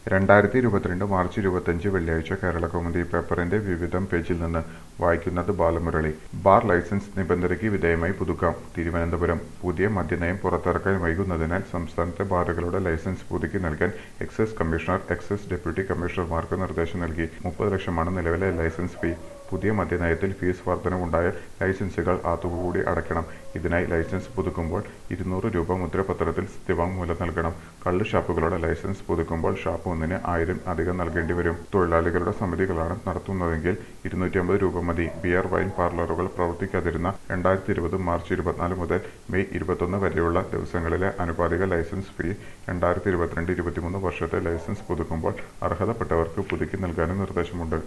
രണ്ടായിരത്തി ഇരുപത്തിരണ്ട് മാർച്ച് ഇരുപത്തഞ്ച് വെള്ളിയാഴ്ച കേരളകൗമുദി പേപ്പറിന്റെ വിവിധം പേജിൽ നിന്ന് വായിക്കുന്നത് ബാലമുരളി ബാർ ലൈസൻസ് നിബന്ധനയ്ക്ക് വിധേയമായി പുതുക്കാം തിരുവനന്തപുരം പുതിയ മദ്യനയം പുറത്തിറക്കാൻ വൈകുന്നതിനാൽ സംസ്ഥാനത്തെ ബാറുകളുടെ ലൈസൻസ് പുതുക്കി നൽകാൻ എക്സൈസ് കമ്മീഷണർ എക്സൈസ് ഡെപ്യൂട്ടി കമ്മീഷണർമാർക്ക് നിർദ്ദേശം നൽകി മുപ്പത് ലക്ഷമാണ് നിലവിലെ ലൈസൻസ് ഫീ പുതിയ മദ്യനയത്തിൽ ഫീസ് വർധനവുണ്ടായാൽ ലൈസൻസുകൾ ആ തുക കൂടി അടയ്ക്കണം ഇതിനായി ലൈസൻസ് പുതുക്കുമ്പോൾ ഇരുന്നൂറ് രൂപ മുദ്രപത്രത്തിൽ സത്യവാങ്മൂലം നൽകണം കള്ള് ഷാപ്പുകളുടെ ലൈസൻസ് പുതുക്കുമ്പോൾ ഷാപ്പ് ഒന്നിന് ആയിരം അധികം നൽകേണ്ടി വരും തൊഴിലാളികളുടെ സമിതികളാണ് നടത്തുന്നതെങ്കിൽ ഇരുന്നൂറ്റി അമ്പത് രൂപ മതി ബിയർ വൈൻ പാർലറുകൾ പ്രവർത്തിക്കാതിരുന്ന രണ്ടായിരത്തി ഇരുപത് മാർച്ച് ഇരുപത്തിനാല് മുതൽ മെയ് ഇരുപത്തൊന്ന് വരെയുള്ള ദിവസങ്ങളിലെ അനുപാതിക ലൈസൻസ് ഫീ രണ്ടായിരത്തി ഇരുപത്തിരണ്ട് ഇരുപത്തിമൂന്ന് വർഷത്തെ ലൈസൻസ് പുതുക്കുമ്പോൾ അർഹതപ്പെട്ടവർക്ക് പുതുക്കി നൽകാനും നിർദ്ദേശമുണ്ട്